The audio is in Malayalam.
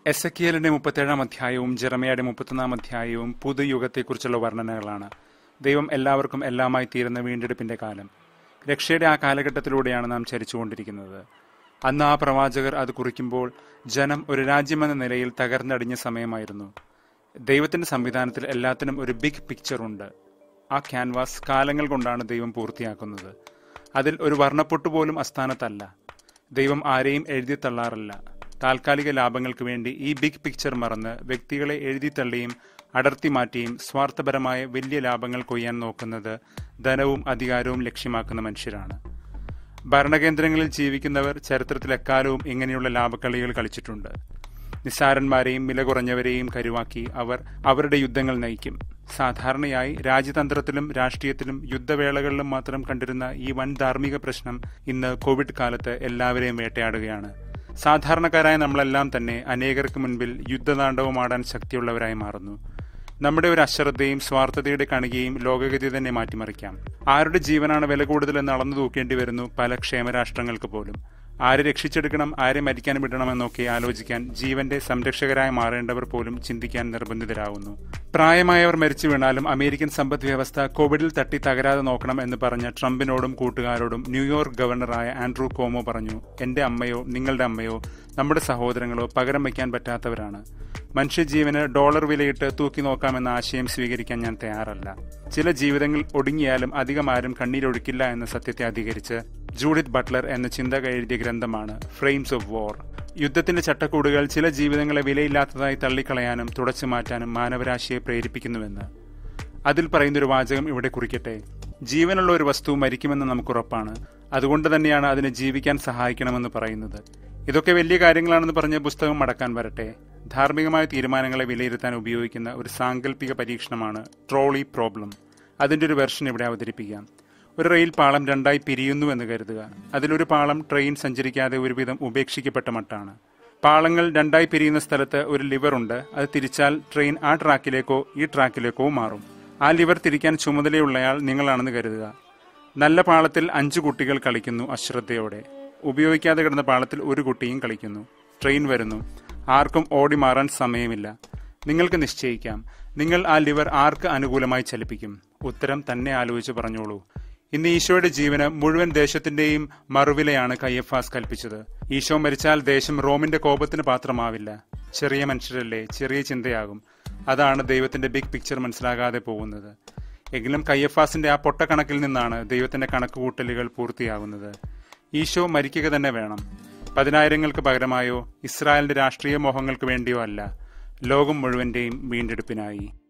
എസക്കിയലിന്റെ മുപ്പത്തേഴാം അധ്യായവും ജെറമയുടെ മുപ്പത്തൊന്നാം അധ്യായവും പുതുയുഗത്തെക്കുറിച്ചുള്ള വർണ്ണനകളാണ് ദൈവം എല്ലാവർക്കും എല്ലാമായി തീരുന്ന വീണ്ടെടുപ്പിന്റെ കാലം രക്ഷയുടെ ആ കാലഘട്ടത്തിലൂടെയാണ് നാം ചരിച്ചുകൊണ്ടിരിക്കുന്നത് അന്ന് ആ പ്രവാചകർ അത് കുറിക്കുമ്പോൾ ജനം ഒരു രാജ്യമെന്ന നിലയിൽ തകർന്നടിഞ്ഞ സമയമായിരുന്നു ദൈവത്തിന്റെ സംവിധാനത്തിൽ എല്ലാത്തിനും ഒരു ബിഗ് പിക്ചർ ഉണ്ട് ആ ക്യാൻവാസ് കാലങ്ങൾ കൊണ്ടാണ് ദൈവം പൂർത്തിയാക്കുന്നത് അതിൽ ഒരു വർണ്ണപ്പൊട്ട് പോലും അസ്ഥാനത്തല്ല ദൈവം ആരെയും എഴുതി തള്ളാറില്ല താൽക്കാലിക ലാഭങ്ങൾക്ക് വേണ്ടി ഈ ബിഗ് പിക്ചർ മറന്ന് വ്യക്തികളെ എഴുതി തള്ളിയും അടർത്തി മാറ്റിയും സ്വാർത്ഥപരമായ വലിയ ലാഭങ്ങൾ കൊയ്യാൻ നോക്കുന്നത് ധനവും അധികാരവും ലക്ഷ്യമാക്കുന്ന മനുഷ്യരാണ് ഭരണകേന്ദ്രങ്ങളിൽ ജീവിക്കുന്നവർ ചരിത്രത്തിൽ എക്കാലവും ഇങ്ങനെയുള്ള ലാഭക്കളികൾ കളിച്ചിട്ടുണ്ട് നിസ്സാരന്മാരെയും വില കുറഞ്ഞവരെയും കരുവാക്കി അവർ അവരുടെ യുദ്ധങ്ങൾ നയിക്കും സാധാരണയായി രാജ്യതന്ത്രത്തിലും രാഷ്ട്രീയത്തിലും യുദ്ധവേളകളിലും മാത്രം കണ്ടിരുന്ന ഈ വൻ ധാർമ്മിക പ്രശ്നം ഇന്ന് കോവിഡ് കാലത്ത് എല്ലാവരെയും വേട്ടയാടുകയാണ് സാധാരണക്കാരായ നമ്മളെല്ലാം തന്നെ അനേകർക്ക് മുൻപിൽ യുദ്ധതാണ്ഡവമാടാൻ ശക്തിയുള്ളവരായി മാറുന്നു നമ്മുടെ ഒരു അശ്രദ്ധയും സ്വാർത്ഥതയുടെ കണികയും ലോകഗതി തന്നെ മാറ്റിമറിക്കാം ആരുടെ ജീവനാണ് വില കൂടുതലെന്ന് അളന്നു തൂക്കേണ്ടി വരുന്നു പല ക്ഷേമരാഷ്ട്രങ്ങൾക്ക് പോലും ആരെ രക്ഷിച്ചെടുക്കണം ആരെ മരിക്കാൻ വിടണമെന്നൊക്കെ ആലോചിക്കാൻ ജീവന്റെ സംരക്ഷകരായി മാറേണ്ടവർ പോലും ചിന്തിക്കാൻ നിർബന്ധിതരാകുന്നു പ്രായമായവർ മരിച്ചു വീണാലും അമേരിക്കൻ സമ്പദ് വ്യവസ്ഥ കോവിഡിൽ തട്ടി തകരാതെ നോക്കണം എന്ന് പറഞ്ഞ ട്രംപിനോടും കൂട്ടുകാരോടും ന്യൂയോർക്ക് ഗവർണറായ ആൻഡ്രൂ കോമോ പറഞ്ഞു എന്റെ അമ്മയോ നിങ്ങളുടെ അമ്മയോ നമ്മുടെ സഹോദരങ്ങളോ പകരം വയ്ക്കാൻ പറ്റാത്തവരാണ് മനുഷ്യജീവന് ഡോളർ വിലയിട്ട് തൂക്കി നോക്കാമെന്ന ആശയം സ്വീകരിക്കാൻ ഞാൻ തയ്യാറല്ല ചില ജീവിതങ്ങൾ ഒടുങ്ങിയാലും അധികം ആരും കണ്ണീരൊഴുക്കില്ല എന്ന സത്യത്തെ അധികരിച്ച് ജൂഡിത് ബട്ട്ലർ എന്ന ചിന്തക എഴുതിയ ഗ്രന്ഥമാണ് ഫ്രെയിംസ് ഓഫ് വോർ യുദ്ധത്തിന്റെ ചട്ടക്കൂടുകൾ ചില ജീവിതങ്ങളെ വിലയില്ലാത്തതായി തള്ളിക്കളയാനും തുടച്ചു മാറ്റാനും മാനവരാശിയെ പ്രേരിപ്പിക്കുന്നുവെന്ന് അതിൽ പറയുന്നൊരു വാചകം ഇവിടെ കുറിക്കട്ടെ ജീവനുള്ള ഒരു വസ്തു മരിക്കുമെന്ന് നമുക്കുറപ്പാണ് അതുകൊണ്ട് തന്നെയാണ് അതിനെ ജീവിക്കാൻ സഹായിക്കണമെന്ന് പറയുന്നത് ഇതൊക്കെ വലിയ കാര്യങ്ങളാണെന്ന് പറഞ്ഞ പുസ്തകം മടക്കാൻ വരട്ടെ ധാർമ്മികമായ തീരുമാനങ്ങളെ വിലയിരുത്താൻ ഉപയോഗിക്കുന്ന ഒരു സാങ്കല്പിക പരീക്ഷണമാണ് ട്രോളി പ്രോബ്ലം അതിന്റെ ഒരു വെർഷൻ ഇവിടെ അവതരിപ്പിക്കാം ഒരു റെയിൽ പാളം രണ്ടായി പിരിയുന്നു എന്ന് കരുതുക അതിലൊരു പാളം ട്രെയിൻ സഞ്ചരിക്കാതെ ഒരുവിധം ഉപേക്ഷിക്കപ്പെട്ട മട്ടാണ് പാളങ്ങൾ രണ്ടായി പിരിയുന്ന സ്ഥലത്ത് ഒരു ലിവർ ഉണ്ട് അത് തിരിച്ചാൽ ട്രെയിൻ ആ ട്രാക്കിലേക്കോ ഈ ട്രാക്കിലേക്കോ മാറും ആ ലിവർ തിരിക്കാൻ ചുമതലയുള്ളയാൾ നിങ്ങളാണെന്ന് കരുതുക നല്ല പാളത്തിൽ അഞ്ചു കുട്ടികൾ കളിക്കുന്നു അശ്രദ്ധയോടെ ഉപയോഗിക്കാതെ കിടന്ന പാളത്തിൽ ഒരു കുട്ടിയും കളിക്കുന്നു ട്രെയിൻ വരുന്നു ആർക്കും ഓടി മാറാൻ സമയമില്ല നിങ്ങൾക്ക് നിശ്ചയിക്കാം നിങ്ങൾ ആ ലിവർ ആർക്ക് അനുകൂലമായി ചലിപ്പിക്കും ഉത്തരം തന്നെ ആലോചിച്ച് പറഞ്ഞോളൂ ഇന്ന് ഈശോയുടെ ജീവന് മുഴുവൻ ദേശത്തിന്റെയും മറുവിലയാണ് കയ്യഫാസ് കൽപ്പിച്ചത് ഈശോ മരിച്ചാൽ ദേശം റോമിന്റെ കോപത്തിന് പാത്രമാവില്ല ചെറിയ മനുഷ്യരല്ലേ ചെറിയ ചിന്തയാകും അതാണ് ദൈവത്തിന്റെ ബിഗ് പിക്ചർ മനസ്സിലാകാതെ പോകുന്നത് എങ്കിലും കയ്യഫാസിന്റെ ആ പൊട്ടക്കണക്കിൽ നിന്നാണ് ദൈവത്തിന്റെ കണക്കുകൂട്ടലുകൾ പൂർത്തിയാകുന്നത് ഈശോ മരിക്കുക തന്നെ വേണം പതിനായിരങ്ങൾക്ക് പകരമായോ ഇസ്രായേലിന്റെ രാഷ്ട്രീയ മോഹങ്ങൾക്ക് വേണ്ടിയോ അല്ല ലോകം മുഴുവന്റെയും വീണ്ടെടുപ്പിനായി